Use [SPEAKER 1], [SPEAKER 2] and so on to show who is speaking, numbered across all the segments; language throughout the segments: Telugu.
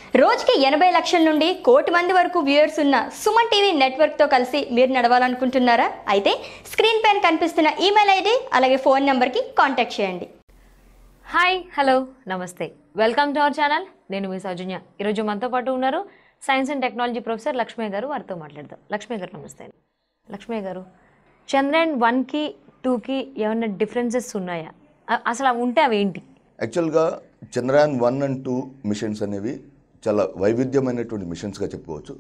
[SPEAKER 1] రోజుకి ఎనభై లక్షల నుండి కోటి మంది వరకు వ్యూయర్స్ ఉన్న సుమన్ టీవీ నెట్వర్క్తో కలిసి మీరు నడవాలనుకుంటున్నారా అయితే స్క్రీన్ పైన కనిపిస్తున్న ఈమెయిల్ ఐడి అలాగే ఫోన్ నెంబర్కి కాంటాక్ట్ చేయండి
[SPEAKER 2] హాయ్ హలో నమస్తే వెల్కమ్ టు అవర్ ఛానల్ నేను మీ సౌజన్య ఈరోజు మనతో పాటు ఉన్నారు science and technology professor Lakshmi గారు వారితో మాట్లాడదాం లక్ష్మీ గారు నమస్తే లక్ష్మీ గారు చంద్రయాన్ వన్కి టూకి ఏమైనా డిఫరెన్సెస్ ఉన్నాయా అ- అసలు అవి ఉంటే అవి ఏంటి
[SPEAKER 3] యాక్చువల్గా Chandrayaan one and two missions అనేవి చాలా వైవిధ్యమైనటువంటి మిషన్స్గా చెప్పుకోవచ్చు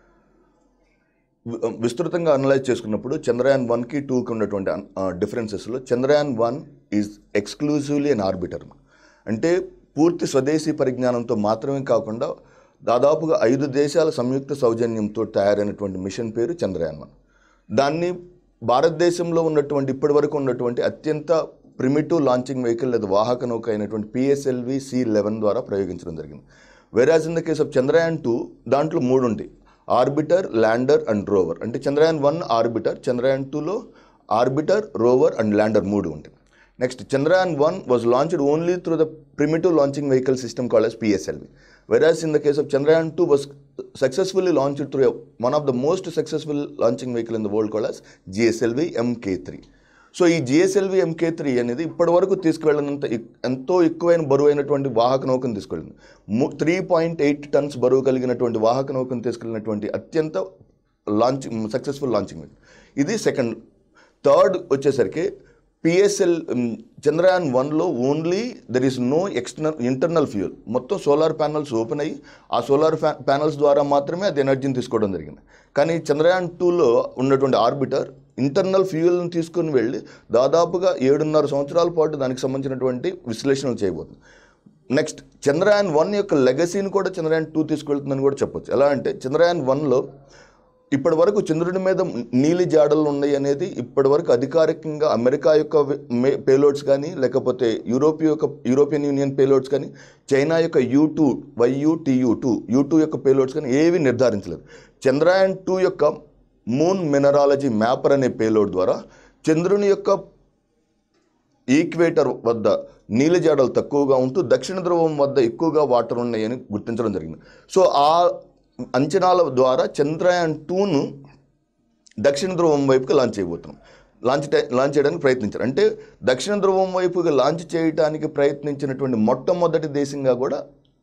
[SPEAKER 3] వి- విస్తృతంగా అనలైజ్ చేసుకున్నప్పుడు చంద్రయాన్ వన్కి టూకి ఉన్నటువంటి డిఫరెన్సెస్లో Chandrayaan one is exclusively an orbiter అంటే పూర్తి స్వదేశీ పరిజ్ఞానంతో మాత్రమే కాకుండా దాదాపుగా ఐదు దేశాల సంయుక్త సౌజన్యంతో తయారైనటువంటి మిషన్ పేరు చంద్రయాన్ వన్ దాన్ని భారతదేశంలో ఉన్నటువంటి ఇప్పటి వరకు ఉన్నటువంటి అత్యంత ప్రిమిటివ్ లాంచింగ్ వెహికల్ లేదా వాహక నౌక అయినటువంటి పిఎస్ఎల్వి సి లెవెన్ ద్వారా ప్రయోగించడం జరిగింది whereas in the case of Chandrayaan two దాంట్లో మూడు ఉంటాయి ఆర్బిటర్ ల్యాండర్ అండ్ రోవర్ అంటే చంద్రయాన్ వన్ ఆర్బిటర్ చంద్రయాన్ టూలో ఆర్బిటర్ రోవర్ అండ్ ల్యాండర్ మూడు ఉంటాయి next Chandrayaan one was launched only through the primitive launching vehicle system called as PSLV whereas in the case of Chandrayaan two was successfully launched through one of the most successful launching vehicle in the world called as GSLV MK three so ఈ జిఎస్ఎల్వి ఎంకే త్రీ అనేది ఇప్పటివరకు తీసుకువెళ్ళినంత ఎక్- ఎంతో ఎక్కువైన బరువు అయినటువంటి వాహక నౌకను తీసుకెళ్ళింది త్రీ పాయింట్ ఎయిట్ టన్స్ బరువు కలిగినటువంటి వాహక నౌకను తీసుకెళ్ళినటువంటి అత్యంత లాంచింగ్ సక్సెస్ఫుల్ లాంచింగ్ ఇది సెకండ్ థర్డ్ వచ్చేసరికి పిఎస్ఎల్ చంద్రయాన్ వన్లో only there is no external internal fuel మొత్తం సోలార్ ప్యానల్స్ ఓపెన్ అయ్యి ఆ సోలార్ ప్యానల్స్ ద్వారా మాత్రమే అది ఎనర్జీని తీసుకోవడం జరిగింది కానీ చంద్రయాన్ టూలో ఉన్నటువంటి ఆర్బిటర్ ఇంటర్నల్ ఫ్యూయల్ని తీసుకుని వెళ్ళి దాదాపుగా ఏడున్నర సంవత్సరాల పాటు దానికి సంబంధించినటువంటి విశ్లేషణలు చేయబోతుంది నెక్స్ట్ చంద్రయాన్ వన్ యొక్క లెగసీని కూడా చంద్రయాన్ టూ తీసుకెళ్తుందని కూడా చెప్పొచ్చు ఎలా అంటే చంద్రయాన్ వన్లో ఇప్పటి వరకు చంద్రుడి మీద నీలి జాడలు ఉన్నాయి అనేది ఇప్పటి వరకు అధికారికంగా అమెరికా యొక్క పేలోడ్స్ కానీ లేకపోతే యూరోప్ యొక్క యూరోపియన్ యూనియన్ పేలోడ్స్ కానీ చైనా యొక్క Yutu YUTU two Yutu యొక్క పేలోడ్స్ కానీ ఏవి నిర్ధారించలేదు చంద్రయాన్ టూ యొక్క మూన్ మినరాలజీ మ్యాపర్ అనే పేలోడ్ ద్వారా చంద్రుని యొక్క ఈక్వేటర్ వద్ద నీలిజాడలు తక్కువగా ఉంటూ దక్షిణ ధ్రువం వద్ద ఎక్కువగా వాటర్ ఉన్నాయని గుర్తించడం జరిగింది సో ఆ అంచనాల ద్వారా చంద్రయాన్ టూను దక్షిణ ధ్రువం వైపుకి లాంచ్ చేయబోతున్నాం లాంచ్ టై- లాంచ్ చేయడానికి ప్రయత్నించారు అంటే దక్షిణ ధ్రువం వైపుకి లాంచ్ చేయడానికి ప్రయత్నించినటువంటి మొట్టమొదటి దేశంగా కూడా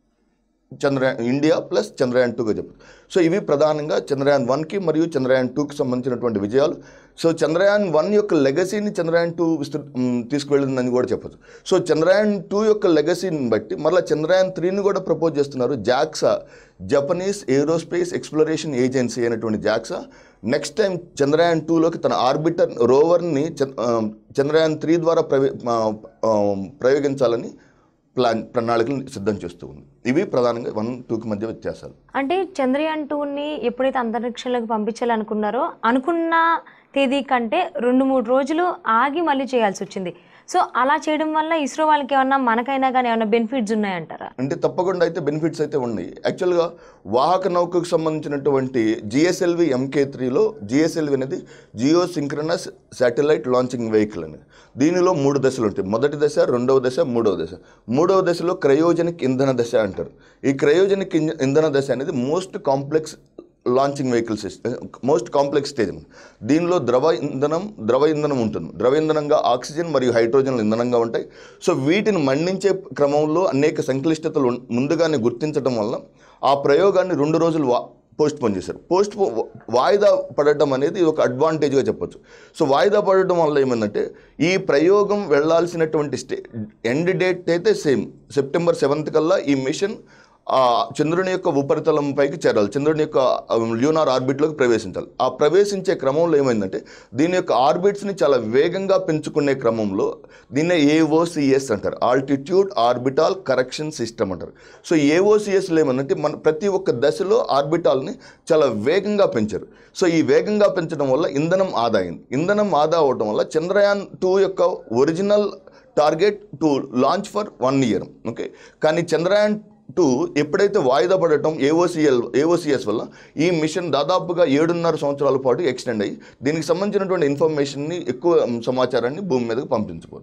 [SPEAKER 3] చంద్రయాన్ ఇండియా ప్లస్ చంద్రయాన్ టూగా చెప్పచ్చు సో ఇవి ప్రధానంగా చంద్రయాన్ వన్కి మరియు చంద్రయాన్ టూకి సంబంధించినటువంటి విజయాలు సో చంద్రయాన్ వన్ యొక్క లెగసీని చంద్రయాన్ టూ విస్తృ మ్, తీసుకువెళ్ళిందని కూడా చెప్పచ్చు సో చంద్రయాన్ టూ యొక్క లెగసీని బట్టి మళ్ళీ చంద్రయాన్ త్రీని కూడా ప్రపోజ్ చేస్తున్నారు JAXA Japanese Aerospace Exploration Agency అయినటువంటి జాక్సా నెక్స్ట్ టైం చంద్రయాన్ టూలోకి తన ఆర్బిటర్ రోవర్ని చంద్ర- ఆ, చంద్రయాన్ త్రీ ద్వారా ప్రవే ఆ, ఆ, ప్రయోగించాలని ప్లాన్ ప్రణాళికలు సిద్ధం చేస్తూ ఉంది ఇవి ప్రధానంగా వన్ టూకి మధ్య వ్యత్యాసాలు
[SPEAKER 2] అంటే చంద్రయాన్ టూని ఎప్పుడైతే అంతరిక్షంలోకి పంపించాలనుకున్నారో అనుకున్న తేదీ కంటే రెండు మూడు రోజులు ఆగి మళ్ళీ చేయాల్సి వచ్చింది సో అలా చేయడం వల్ల ఇస్రో వాళ్ళకి ఏమన్నా మనకైనా కానీ ఏమన్నా బెనిఫిట్స్ ఉన్నాయంటారా
[SPEAKER 3] అంటే తప్పకుండా అయితే బెనిఫిట్స్ అయితే ఉన్నాయి యాక్చువల్గా వాహక నౌకకు సంబంధించినటువంటి జిఎస్ఎల్వి ఎంకే త్రీలో జిఎస్ఎల్వి అనేది geosynchronous satellite launching vehicle అనేది దీనిలో మూడు దశలు ఉంటాయి మొదటి దశ రెండవ దశ మూడవ దశ మూడవ దశలో క్రయోజనిక్ ఇంధన దశ అంటారు ఈ క్రయోజనిక్ ఇంజ- ఇంధన దశ అనేది most complex launching vehicle system most complex stage అన్నమాట. దీనిలో ద్రవ ఇంధనం ద్రవ ఇంధనం ఉంటుంది ద్రవ ఇంధనంగా ఆక్సిజన్ మరియు హైడ్రోజన్ ఇంధనంగా ఉంటాయి సో వీటిని మండించే క్రమంలో అనేక సంక్లిష్టతలు ఉన్- ముందుగానే గుర్తించడం వల్ల ఆ ప్రయోగాన్ని రెండు రోజులు వా పోస్ట్ పోన్ చేశారు పోస్ట్ పో- వాయిదా పడటం అనేది ఒక అడ్వాంటేజ్గా చెప్పొచ్చు సో వాయిదా పడటం వల్ల ఏమైందంటే ఈ ప్రయోగం వెళ్ళాల్సినటువంటి స్టే ఎండ్ డేట్ అయితే సేమ్ సెప్టెంబర్ సెవెంత్ కల్లా ఈ మిషన్ ఆ చంద్రుని యొక్క ఉపరితలం పైకి చేరాలి చంద్రుని యొక్క ల్యూనార్ ఆర్బిట్లోకి ప్రవేశించాలి ఆ ప్రవేశించే క్రమంలో ఏమైందంటే దీని యొక్క ఆర్బిట్స్ని చాలా వేగంగా పెంచుకునే క్రమంలో దీన్నే ఏఓసిఎస్ అంటారు ఆల్టిట్యూడ్ ఆర్బిటాల్ కరెక్షన్ సిస్టమ్ అంటారు సో ఏఓసిఎస్లో ఏమైందంటే మన ప్రతి ఒక్క దశలో ఆర్బిటాల్ని చాలా వేగంగా పెంచారు సో ఈ వేగంగా పెంచడం వల్ల ఇంధనం ఆదా అయింది ఇంధనం ఆదా అవడం వల్ల చంద్రయాన్ టూ యొక్క original target to launch for one year okay కానీ చంద్రయాన్ టూ ఎప్పుడైతే వాయిదా పడటం ఏఓసిఎల్ ఏఓసిఎస్ వల్ల ఈ మిషన్ దాదాపుగా ఏడున్నర సంవత్సరాల పాటు ఎక్స్టెండ్ అయ్యి దీనికి సంబంధించినటువంటి ఇన్ఫర్మేషన్ని ఎక్కువ సమాచారాన్ని భూమి మీదకి పంపించబోతుంది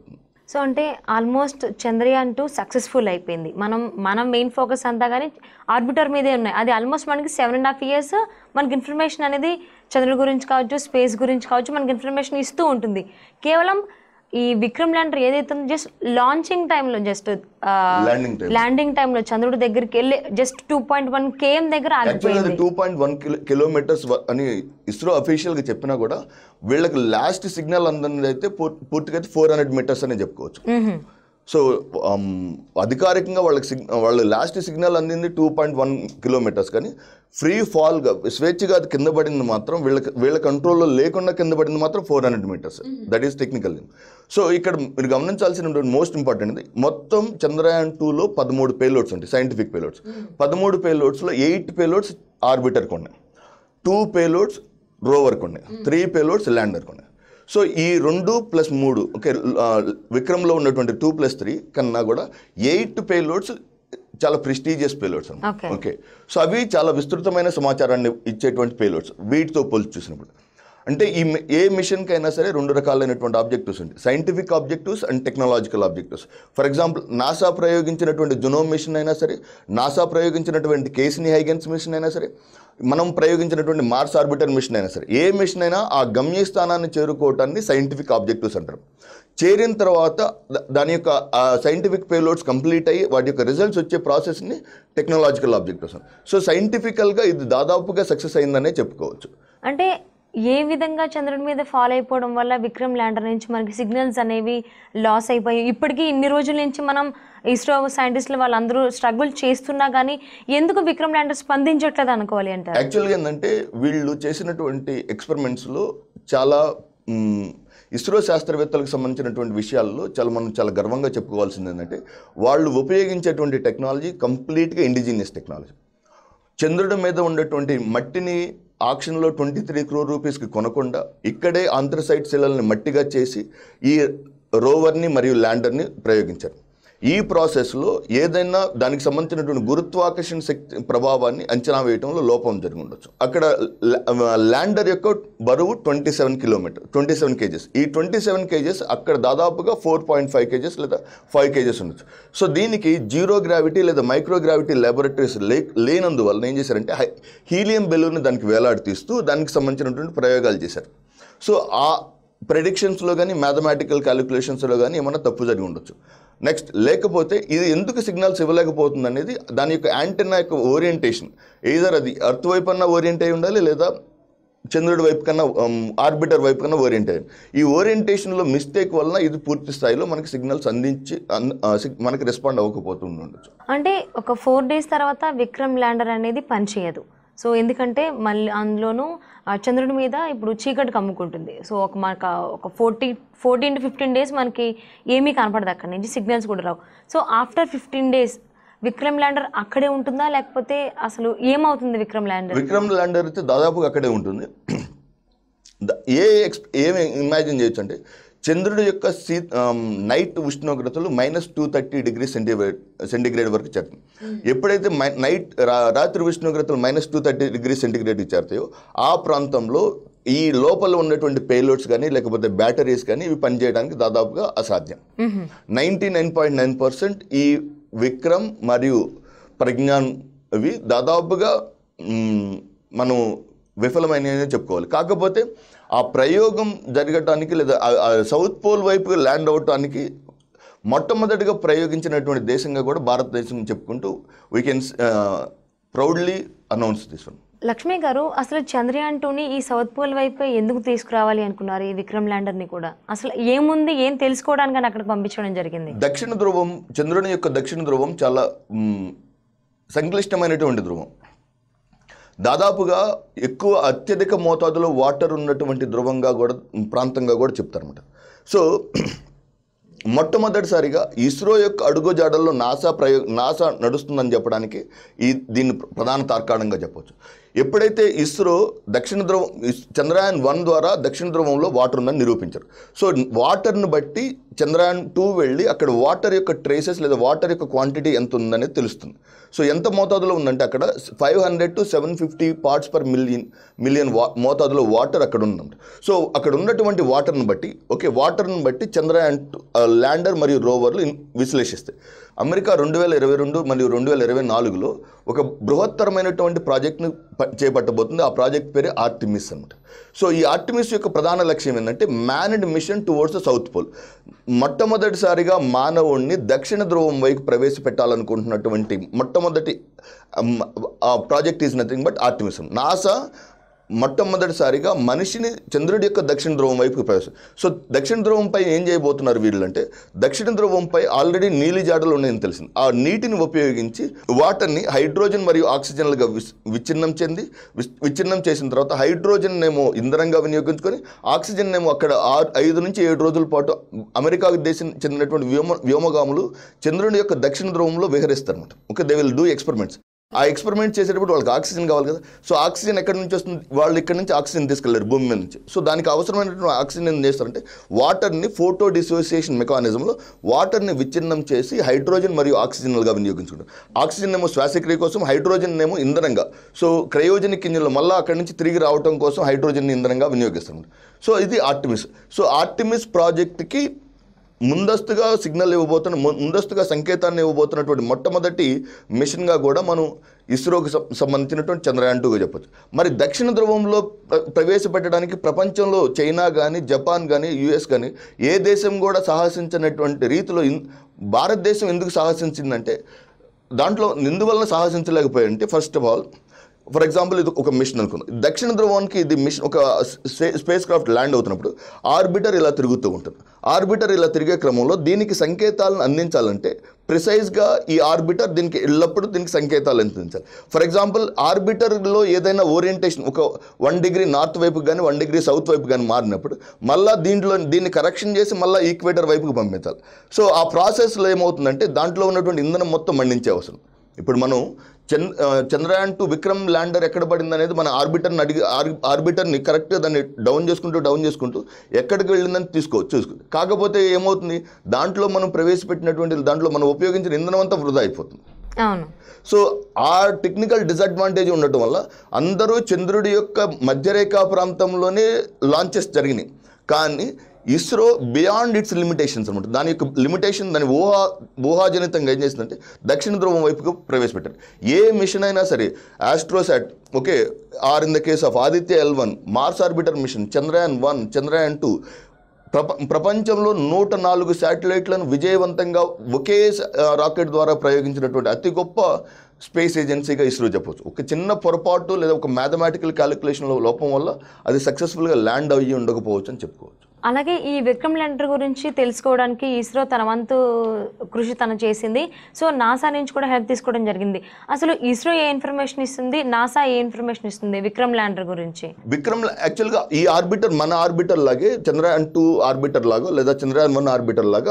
[SPEAKER 2] సో అంటే ఆల్మోస్ట్ చంద్రయాన్ టూ సక్సెస్ఫుల్ అయిపోయింది మనం మనం మెయిన్ ఫోకస్ అంతా కానీ ఆర్బిటర్ మీదే ఉన్నాయి అది ఆల్మోస్ట్ మనకి సెవెన్ అండ్ హాఫ్ ఇయర్స్ మనకి ఇన్ఫర్మేషన్ అనేది చంద్రుడి గురించి కావచ్చు స్పేస్ గురించి కావచ్చు మనకి ఇన్ఫర్మేషన్ ఇస్తూ ఉంటుంది కేవలం ఈ విక్రమ్ ల్యాండర్ ఏదైతే జస్ట్ లాంచింగ్ టైంలో జస్ట్
[SPEAKER 3] ల్యాండింగ్ టైం
[SPEAKER 2] ల్యాండింగ్ టైంలో చంద్రుడి దగ్గరికి వెళ్ళి just two point one KM దగ్గర
[SPEAKER 3] యాక్చువల్గా అది
[SPEAKER 2] ఆగిపోయింది
[SPEAKER 3] two point one kilo kilometres వ- అని ఇస్రో అఫీషియల్గా చెప్పినా కూడా వీళ్ళకి లాస్ట్ సిగ్నల్ అందరిది అయితే పూర్- పూర్తిగా అయితే ఫోర్ హండ్రెడ్ మీటర్స్ అని చెప్పుకోవచ్చు
[SPEAKER 2] మ్మ్.
[SPEAKER 3] సో um, అధికారికంగా వాళ్ళకి సిగ్ వాళ్ళు లాస్ట్ సిగ్నల్ అందింది టూ పాయింట్ వన్ కిలోమీటర్స్ కానీ ఫ్రీ ఫాల్గా స్వేచ్ఛగా అది కింద పడింది మాత్రం వీళ్ళకి వీళ్ళ కంట్రోల్లో లేకుండా కింద పడింది మాత్రం four hundred metres that is technical so ఇక్కడ మీరు గమనించాల్సిన మోస్ట్ ఇంపార్టెంట్ మొత్తం చంద్రయాన్ టూలో పదమూడు పేలోడ్స్ ఉంటాయి సైంటిఫిక్ పేలోడ్స్ పదమూడు పేలోడ్స్లో ఎయిట్ పేలోడ్స్ ఆర్బిటర్కి ఉన్నాయి టూ పేలోడ్స్ రోవర్కి ఉన్నాయి త్రీ పేలోడ్స్ ల్యాండర్కి ఉన్నాయి సో ఈ రెండు ప్లస్ మూడు ఓకే విక్రమ్లో ఉన్నటువంటి టూ ప్లస్ త్రీ కన్నా కూడా ఎయిట్ పేలోడ్స్ చాలా prestigious payloads
[SPEAKER 2] Okay.
[SPEAKER 3] Okay so అవి చాలా విస్తృతమైన సమాచారాన్ని ఇచ్చేటువంటి పేలోడ్స్ వీటితో పోల్చి చూసినప్పుడు అంటే ఈ మి- ఏ మిషన్కి అయినా సరే రెండు రకాలైనటువంటి ఆబ్జెక్టివ్స్ ఉంటాయి scientific objectives and technological objectives for example NASA ప్రయోగించినటువంటి జునోమ్ మిషన్ అయినా సరే నాసా ప్రయోగించినటువంటి కేసిని హైగెన్స్ మిషన్ అయినా సరే మనం ప్రయోగించినటువంటి మార్స్ ఆర్బిటర్ మిషన్ అయినా సరే ఏ మిషన్ అయినా ఆ గమ్యస్థానాన్ని చేరుకోవటాన్ని సైంటిఫిక్ ఆబ్జెక్టివ్స్ అంటారు చేరిన తర్వాత ద- దాని యొక్క సైంటిఫిక్ పేలోడ్స్ కంప్లీట్ అయ్యి వాటి యొక్క రిజల్ట్స్ వచ్చే ప్రాసెస్ని టెక్నాలజికల్ ఆబ్జెక్టివ్స్ సో సైంటిఫికల్గా ఇది దాదాపుగా సక్సెస్ అయిందనే చెప్పుకోవచ్చు
[SPEAKER 2] అంటే ఏ విధంగా చంద్రుడి మీద ఫాలో అయిపోవడం వల్ల విక్రమ్ ల్యాండర్ నుంచి మనకి సిగ్నల్స్ అనేవి లాస్ అయిపోయి ఇప్పటికీ ఇన్ని రోజుల నుంచి మనం ఇస్రో సైంటిస్టులు వాళ్ళందరూ స్ట్రగుల్ చేస్తున్నా కానీ ఎందుకు విక్రమ్ ల్యాండర్ స్పందించట్లేదు అనుకోవాలి అంటారు
[SPEAKER 3] యాక్చువల్గా ఏంటంటే వీళ్ళు చేసినటువంటి ఎక్స్పెరిమెంట్స్లో చాలా మ్, ఇస్రో శాస్త్రవేత్తలకు సంబంధించినటువంటి విషయాల్లో చాలా మనం చాలా గర్వంగా చెప్పుకోవాల్సింది ఏంటంటే వాళ్ళు ఉపయోగించేటువంటి టెక్నాలజీ కంప్లీట్గా ఇండిజినియస్ టెక్నాలజీ చంద్రుడి మీద ఉండేటువంటి మట్టిని ఆక్షన్లో ట్వంటీ త్రీ క్రోర్ రూపీస్కి కొనకుండా ఇక్కడే ఆంథ్రసైట్ శిలల్ని మట్టిగా చేసి ఈ రోవర్ని మరియు ల్యాండర్ని ప్రయోగించారు ఈ ప్రాసెస్లో ఏదైనా దానికి సంబంధించినటువంటి గురుత్వాకర్షణ శక్తి ప్రభావాన్ని అంచనా వేయడంలో లోపం జరిగి ఉండొచ్చు అక్కడ ల- ల్యాండర్ యొక్క బరువు twenty seven kilometre twenty seven kgs ఈ ట్వంటీ సెవెన్ కేజెస్ అక్కడ దాదాపుగా ఫోర్ పాయింట్ ఫైవ్ కేజెస్ లేదా ఫైవ్ కేజెస్ ఉండొచ్చు సో దీనికి జీరో గ్రావిటీ లేదా మైక్రో గ్రావిటీ ల్యాబొరేటరీస్ లే లేనందువల్ల ఏం చేశారంటే హై హీలియం బెలూన్ని దానికి వేలాడి తీస్తూ దానికి సంబంధించినటువంటి ప్రయోగాలు చేశారు సో ఆ ప్రెడిక్షన్స్లో కానీ మ్యాథమెటికల్ క్యాలిక్యులేషన్స్లో కానీ ఏమైనా తప్పు జరిగి ఉండొచ్చు నెక్స్ట్ లేకపోతే ఇది ఎందుకు సిగ్నల్స్ ఇవ్వలేకపోతుంది అనేది దాని యొక్క యాంటెన్నా యొక్క ఓరియంటేషన్ ఏదర్ అది అర్త్ వైపు అన్నా ఓరియంట్ అయి ఉండాలి లేదా చంద్రుడి వైపు కన్నా ఆర్బిటర్ వైపు కన్నా ఓరియంట్ అయ్యింది ఈ ఓరియంటేషన్లో మిస్టేక్ వలన ఇది పూర్తి స్థాయిలో మనకి సిగ్నల్స్ అందించి అన్- ఆ, సిగ్- మనకి రెస్పాండ్ అవ్వకపోతూ ఉండొచ్చు
[SPEAKER 2] అంటే ఒక ఫోర్ డేస్ తర్వాత విక్రమ్ ల్యాండర్ అనేది పనిచేయదు సో ఎందుకంటే మళ్ళీ అందులోనూ ఆ చంద్రుడి మీద ఇప్పుడు చీకటి కమ్ముకుంటుంది సో ఒక మనకు ఆ ఒక forty fourteen to fifteen days మనకి ఏమీ కనపడదు అక్కడి నుంచి సిగ్నల్స్ కూడా రావు so after fifteen days Vikram lander అక్కడే ఉంటుందా లేకపోతే అసలు ఏమవుతుంది విక్రమ్ ల్యాండర్
[SPEAKER 3] విక్రమ్ ల్యాండర్ అయితే దాదాపుగా అక్కడే ఉంటుంది ద- ఏ ఎక్స్ ఏమి ఇమాజిన్ చేయొచ్చు అంటే చంద్రుడి యొక్క సీ నైట్ ఉష్ణోగ్రతలు minus two thirty degree centigrade centigrade వరకు చేరుతుంది ఎప్పుడైతే మై నైట్ రా- రాత్రి ఉష్ణోగ్రతలు minus two thirty degree centigrade చేరుతాయో ఆ ప్రాంతంలో ఈ లోపల ఉన్నటువంటి పేలోడ్స్ కానీ లేకపోతే బ్యాటరీస్ కానీ ఇవి పనిచేయడానికి దాదాపుగా అసాధ్యం ninety nine point nine percent ఈ విక్రమ్ మరియు ప్రజ్ఞాన్ ఇవి దాదాపుగా మ్, మనం విఫలమైనవి చెప్పుకోవాలి కాకపోతే ఆ ప్రయోగం జరగటానికి లేదా ఆ- ఆ సౌత్ పోల్ వైపు ల్యాండ్ అవటానికి మొట్టమొదటిగా ప్రయోగించినటువంటి దేశంగా కూడా భారతదేశం చెప్పుకుంటూ we can proudly announce this one
[SPEAKER 2] Lakshmi గారు అసలు చంద్రయాన్ టూని ఈ సౌత్ పోల్ వైపు ఎందుకు తీసుకురావాలి అనుకున్నారు ఈ విక్రమ్ ల్యాండర్ని కూడా అసలు ఏముంది ఏం తెలుసుకోవడానికి అని అక్కడికి పంపించడం జరిగింది
[SPEAKER 3] దక్షిణ ధ్రువం చంద్రుని యొక్క దక్షిణ ధ్రువం చాలా మ్, సంక్లిష్టమైనటువంటి ధ్రువం దాదాపుగా ఎక్కువ అత్యధిక మోతాదులో వాటర్ ఉన్నటువంటి ధ్రువంగా కూడా ప్రాంతంగా కూడా చెప్తారన్నమాట సో మొట్టమొదటిసారిగా ఇస్రో యొక్క అడుగుజాడల్లో నాసా ప్రయో నాసా నడుస్తుందని చెప్పడానికి ఈ దీన్ని ప్రధాన తార్కాణంగా చెప్పవచ్చు ఎప్పుడైతే ఇస్రో దక్షిణ ధ్రువం ఇస్- చంద్రయాన్ వన్ ద్వారా దక్షిణ ధ్రువంలో వాటర్ ఉందని నిరూపించారు సో వాటర్ని బట్టి చంద్రయాన్ టూ వెళ్ళి అక్కడ వాటర్ యొక్క ట్రేసెస్ లేదా వాటర్ యొక్క క్వాంటిటీ ఎంత ఉందనేది తెలుస్తుంది సో ఎంత మోతాదులో ఉందంటే అక్కడ five hundred to seven fifty parts per million million వా మోతాదులో వాటర్ అక్కడ ఉందంట సో అక్కడ ఉన్నటువంటి వాటర్ని బట్టి ఓకే వాటర్ని బట్టి చంద్రయాన్ ల్యాండర్ మరియు రోవర్లు ఇన్- విశ్లేషిస్తాయి అమెరికా రెండు వేల ఇరవై రెండు మరియు రెండు వేల ఇరవై నాలుగులో ఒక బృహత్తరమైనటువంటి ప్రాజెక్ట్ను ప- చేపట్టబోతుంది ఆ ప్రాజెక్ట్ పేరే ఆర్టిమిస్ అనమాట సో ఈ ఆర్టిమిస్ యొక్క ప్రధాన లక్ష్యం ఏంటంటే manned mission towards the south pole మొట్టమొదటిసారిగా మానవుణ్ణి దక్షిణ ధ్రువం వైపు ప్రవేశపెట్టాలనుకుంటున్నటువంటి మొట్టమొదటి project is nothing but Artemis NASA మొట్టమొదటిసారిగా మనిషిని చంద్రుడి యొక్క దక్షిణ ధ్రువం వైపు ప్రవేశం సో దక్షిణ ధ్రువంపై ఏం చేయబోతున్నారు వీళ్ళంటే దక్షిణ ధ్రువంపై ఆల్రెడీ నీలి జాడలు ఉన్నాయని తెలిసింది ఆ నీటిని ఉపయోగించి వాటర్ని హైడ్రోజన్ మరియు ఆక్సిజన్లుగా విస్- విచ్ఛిన్నం చెంది విస్- విచ్ఛిన్నం చేసిన తర్వాత హైడ్రోజన్ ఏమో ఇంధనంగా వినియోగించుకొని ఆక్సిజన్ ఏమో అక్కడ ఆరు ఐదు నుంచి ఏడు రోజుల పాటు అమెరికా దేశం చెందినటువంటి వ్యోమ వ్యోమగాములు చంద్రుని యొక్క దక్షిణ ధ్రువంలో విహరిస్తారు అనమాట okay they will do experiments ఆ ఎక్స్పెరిమెంట్ చేసేటప్పుడు వాళ్ళకి ఆక్సిజన్ కావాలి కదా సో ఆక్సిజన్ ఎక్కడి నుంచి వస్తుంది వాళ్ళు ఇక్కడ నుంచి ఆక్సిజన్ తీసుకెళ్ళారు భూమి మీద నుంచి సో దానికి అవసరమైనటువంటి ఆక్సిజన్ ఏం చేస్తారంటే వాటర్ని ఫోటో డిసోసియేషన్ మెకానిజంలో వాటర్ని విచ్ఛిన్నం చేసి హైడ్రోజన్ మరియు ఆక్సిజన్లుగా వినియోగించుకుంటారు ఆక్సిజన్ ఏమో శ్వాసక్రియ కోసం హైడ్రోజన్ ఏమో ఇంధనంగా సో క్రయోజనిక్ ఇంజిన్లో మళ్ళీ అక్కడి నుంచి తిరిగి రావడం కోసం హైడ్రోజన్ ఇంధనంగా వినియోగిస్తారు సో ఇది ఆర్టిమిస్ సో ఆర్టిమిస్ ప్రాజెక్ట్కి ముందస్తుగా సిగ్నల్ ఇవ్వబోతున్న ము- ముందస్తుగా సంకేతాన్ని ఇవ్వబోతున్నటువంటి మొట్టమొదటి మిషన్గా కూడా మనం ఇస్రోకి సం- సంబంధించినటువంటి చంద్రయాన్ టూగా చెప్పొచ్చు మరి దక్షిణ ధ్రువంలో ప్ర- ప్రవేశపెట్టడానికి ప్రపంచంలో చైనా కానీ జపాన్ కానీ యుఎస్ కానీ ఏ దేశం కూడా సాహసించినటువంటి రీతిలో ఇన్- భారతదేశం ఎందుకు సాహసించిందంటే దాంట్లో ఎందువలన సాహసించలేకపోయాయంటే first of all for example ఇది ఒక మిషన్ అనుకుందాం దక్షిణ ధ్రువానికి ఇది మిషన్ ఒక స్పేస్ క్రాఫ్ట్ ల్యాండ్ అవుతున్నప్పుడు ఆర్బిటర్ ఇలా తిరుగుతూ ఉంటుంది ఆర్బిటర్ ఇలా తిరిగే క్రమంలో దీనికి సంకేతాలను అందించాలంటే ప్రిసైజ్గా ఈ ఆర్బిటర్ దీనికి ఎల్లప్పుడూ దీనికి సంకేతాలు అందించాలి ఫర్ ఎగ్జాంపుల్ ఆర్బిటర్లో ఏదైనా ఓరియంటేషన్ ఒక వన్ డిగ్రీ నార్త్ వైపు కానీ వన్ డిగ్రీ సౌత్ వైపు కానీ మారినప్పుడు మళ్ళీ దీంట్లో దీన్ని కరెక్షన్ చేసి మళ్ళీ ఈక్వేటర్ వైపుకి పంపించాలి సో ఆ ప్రాసెస్లో ఏమవుతుందంటే దాంట్లో ఉన్నటువంటి ఇంధనం మొత్తం మండించే అవసరం ఇప్పుడు మనం చంద్ ఆ, చంద్రయాన్ టు విక్రమ్ ల్యాండర్ ఎక్కడ పడింది అనేది మన ఆర్బిటర్ని అడిగి ఆర్ ఆర్బిటర్ని కరెక్ట్గా దాన్ని డౌన్ చేసుకుంటూ డౌన్ చేసుకుంటూ ఎక్కడికి వెళ్ళిందని తీసుకోవచ్చు చూసుకో కాకపోతే ఏమవుతుంది దాంట్లో మనం ప్రవేశపెట్టినటువంటి దాంట్లో మనం ఉపయోగించిన ఇంధనం అంతా వృధా అయిపోతుంది
[SPEAKER 2] అవును
[SPEAKER 3] సో ఆ టెక్నికల్ డిసడ్వాంటేజ్ ఉండటం వల్ల అందరూ చంద్రుడి యొక్క మధ్యరేఖా ప్రాంతంలోనే లాంచెస్ జరిగినాయి కానీ ఇస్రో బియాండ్ ఇట్స్ లిమిటేషన్స్ అనమాట దాని యొక్క లిమిటేషన్ దాని ఊహా ఊహాజనితంగా ఏం చేసిందంటే దక్షిణ ధ్రువం వైపుకు ప్రవేశపెట్టారు ఏ మిషన్ అయినా సరే Astrosat okay or in the case of Aditya L one Mars orbiter mission Chandrayaan one Chandrayaan two ప్రప ప్రపంచంలో నూట నాలుగు శాటిలైట్లను విజయవంతంగా ఒకే స- ఆ, రాకెట్ ద్వారా ప్రయోగించినటువంటి అతి గొప్ప స్పేస్ ఏజెన్సీగా ఇస్రో చెప్పవచ్చు ఒక చిన్న పొరపాటు లేదా ఒక మ్యాథమెటికల్ క్యాలిక్యులేషన్లో లోపం వల్ల అది సక్సెస్ఫుల్గా ల్యాండ్ అయ్యి ఉండకపోవచ్చు అని చెప్పుకోవచ్చు
[SPEAKER 2] అలాగే ఈ విక్రమ్ ల్యాండర్ గురించి తెలుసుకోవడానికి ఇస్రో తన వంతు కృషి తను చేసింది సో నాసా నుంచి కూడా హెల్ప్ తీసుకోవడం జరిగింది అసలు ఇస్రో ఏ ఇన్ఫర్మేషన్ ఇస్తుంది నాసా ఏ ఇన్ఫర్మేషన్ ఇస్తుంది విక్రమ్ ల్యాండర్ గురించి
[SPEAKER 3] విక్రమ్ యాక్చువల్గా ఈ ఆర్బిటర్ మన ఆర్బిటర్ లాగే చంద్రయాన్ టూ ఆర్బిటర్ లాగా లేదా చంద్రయాన్ వన్ ఆర్బిటర్ లాగా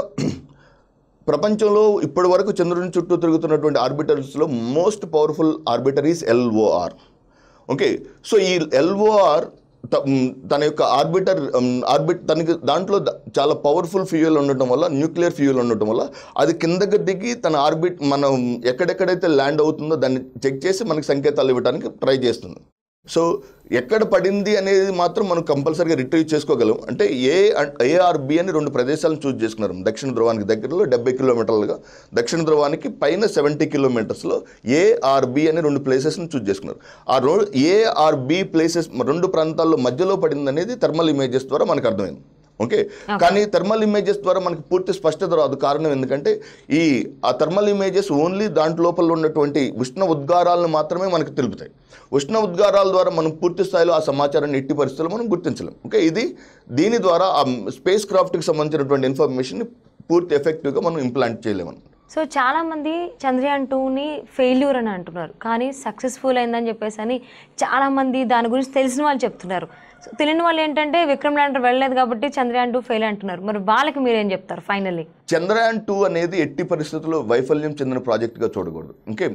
[SPEAKER 3] ప్రపంచంలో ఇప్పటి వరకు చంద్రుని చుట్టూ తిరుగుతున్నటువంటి ఆర్బిటర్స్లో most powerful orbiter is LOR okay so ఈ ఎల్ఓఆర్ తన యొక్క ఆర్బిటర్ ఆర్బిట్ తనకి దాంట్లో ద- చాలా పవర్ఫుల్ ఫ్యూయల్ ఉండటం వల్ల న్యూక్లియర్ ఫ్యూయల్ ఉండటం వల్ల అది కిందకి దిగి తన ఆర్బిట్ మనం ఎక్కడెక్కడైతే ల్యాండ్ అవుతుందో దాన్ని చెక్ చేసి మనకి సంకేతాలు ఇవ్వడానికి ట్రై చేస్తుంది సో ఎక్కడ పడింది అనేది మాత్రం మనం కంపల్సరీగా రిట్రీవ్ చేసుకోగలం అంటే ఏ ఏఆర్బి అని రెండు ప్రదేశాలను చూస్ చేసుకున్నారు దక్షిణ ధ్రువానికి దగ్గరలో డెబ్బై కిలోమీటర్లుగా దక్షిణ ధ్రువానికి పైన సెవెంటీ కిలోమీటర్స్లో ఏఆర్బి అని రెండు ప్లేసెస్ని చూస్ చేసుకున్నారు ఆ రో ఏఆర్బి ప్లేసెస్ రెండు ప్రాంతాల్లో మధ్యలో పడింది అనేది థర్మల్ ఇమేజెస్ ద్వారా మనకు అర్థమైంది ఓకే కానీ థర్మల్ ఇమేజెస్ ద్వారా మనకి పూర్తి స్పష్టత రాదు కారణం ఎందుకంటే ఈ ఆ థర్మల్ ఇమేజెస్ ఓన్లీ దాంట్ లోపల ఉన్నటువంటి ఉష్ణ ఉద్గారాలను మాత్రమే మనకు తెలుపుతాయి ఉష్ణ ఉద్గారాల ద్వారా మనం పూర్తి స్థాయిలో ఆ సమాచారాన్ని ఎట్టి పరిస్థితుల్లో మనం గుర్తించలేం ఓకే ఇది దీని ద్వారా ఆ స్పేస్ క్రాఫ్ట్కి సంబంధించినటువంటి ఇన్ఫర్మేషన్ పూర్తి ఎఫెక్టివ్గా మనం ఇంప్లాంట్ చేయలేమన్నమాట
[SPEAKER 2] సో చాలా మంది చంద్రయాన్ టూని ఫెయిల్యూర్ అని అంటున్నారు కానీ సక్సెస్ఫుల్ అయిందని చెప్పేసి అని చాలా మంది దాని గురించి తెలిసిన వాళ్ళు చెప్తున్నారు సో తెలియని వాళ్ళు ఏంటంటే విక్రమ్ ల్యాండర్ వెళ్ళలేదు కాబట్టి చంద్రయాన్ టూ ఫెయిల్ అంటున్నారు మరి వాళ్ళకి మీరేం చెప్తారు ఫైనల్లీ
[SPEAKER 3] చంద్రయాన్ టూ అనేది ఎట్టి పరిస్థితుల్లో వైఫల్యం చెందిన ప్రాజెక్ట్గా చూడకూడదు ఓకే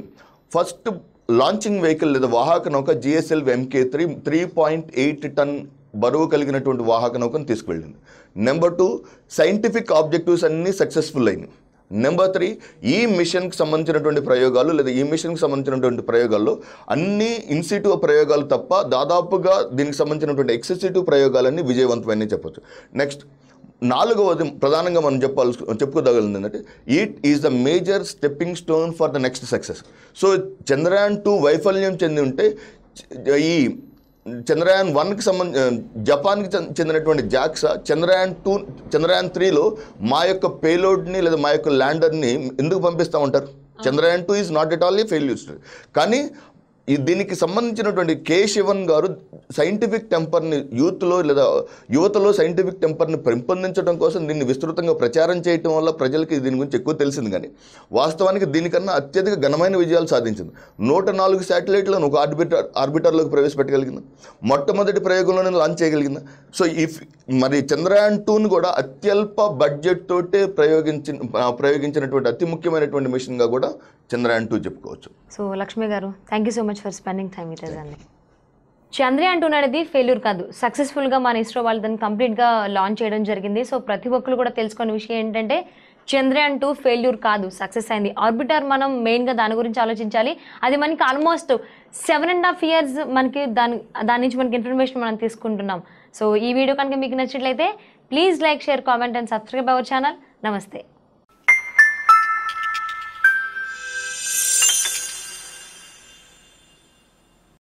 [SPEAKER 3] ఫస్ట్ లాంచింగ్ వెహికల్ లేదా వాహక నౌక GSL MK three three point eight ton బరువు కలిగినటువంటి వాహక నౌకను తీసుకువెళ్ళింది నెంబర్ టూ సైంటిఫిక్ ఆబ్జెక్టివ్స్ అన్నీ సక్సెస్ఫుల్ అయినాయి నెంబర్ త్రీ ఈ మిషన్కి సంబంధించినటువంటి ప్రయోగాలు లేదా ఈ మిషన్కి సంబంధించినటువంటి ప్రయోగాల్లో అన్ని ఇన్సిటివ్ ప్రయోగాలు తప్ప దాదాపుగా దీనికి సంబంధించినటువంటి ఎక్సెసిటివ్ ప్రయోగాలన్నీ విజయవంతమైనవి చెప్పొచ్చు నెక్స్ట్ నాలుగవది ప్రధానంగా మనం చెప్పాల్సి చెప్పుకోదగలిగింది ఏంటంటే it is the major stepping stone for the next success so Chandrayaan two వైఫల్యం చెంది ఉంటే చ- ఈ చంద్రయాన్ వన్కి సంబంధ జపాన్కి చెంద- చెందినటువంటి జాక్సా చంద్రయాన్ టూ చంద్రయాన్ త్రీలో మా యొక్క పేలోడ్ని లేదా మా యొక్క ల్యాండర్ని ఎందుకు పంపిస్తామంటారు Chandrayaan two is not at all a failures కానీ ఈ దీనికి సంబంధించినటువంటి కే శివన్ గారు సైంటిఫిక్ టెంపర్ని యూత్లో లేదా యువతలో సైంటిఫిక్ టెంపర్ని పెంపొందించడం కోసం దీన్ని విస్తృతంగా ప్రచారం చేయటం వల్ల ప్రజలకి దీని గురించి ఎక్కువ తెలిసింది కానీ వాస్తవానికి దీనికన్నా అత్యధిక ఘనమైన విజయాలు సాధించింది నూట నాలుగు శాటిలైట్లను ఒక ఆర్బిటర్ ఆర్బిటర్లోకి ప్రవేశపెట్టగలిగింది మొట్టమొదటి ప్రయోగంలోనే లాంచ్ చేయగలిగింది సో ఈ మరి చంద్రయాన్ టూని కూడా అత్యల్ప బడ్జెట్ తోటే ప్రయోగించిన ఆ, ప్రయోగించినటువంటి అతి ముఖ్యమైనటువంటి మిషన్గా కూడా చంద్రయాన్ టూ చెప్పుకోవచ్చు
[SPEAKER 2] సో లక్ష్మి గారు thank you so much for spending time with us అండి చంద్రయాన్ టూ అనేది ఫెయిల్యూర్ కాదు సక్సెస్ఫుల్గా మన ఇస్రో వాళ్ళు దాన్ని కంప్లీట్గా లాంచ్ చేయడం జరిగింది సో ప్రతి ఒక్కరు కూడా తెలుసుకునే విషయం ఏంటంటే చంద్రయాన్ టూ ఫెయిల్యూర్ కాదు సక్సెస్ అయింది ఆర్బిటర్ మనం మెయిన్గా దాని గురించి ఆలోచించాలి అది మనకి almost seven and half years మనకి దాని దాని నుంచి మనకి ఇన్ఫర్మేషన్ మనం తీసుకుంటున్నాం సో ఈ వీడియో కనుక మీకు నచ్చినట్లయితే please like share comment and subscribe our channel నమస్తే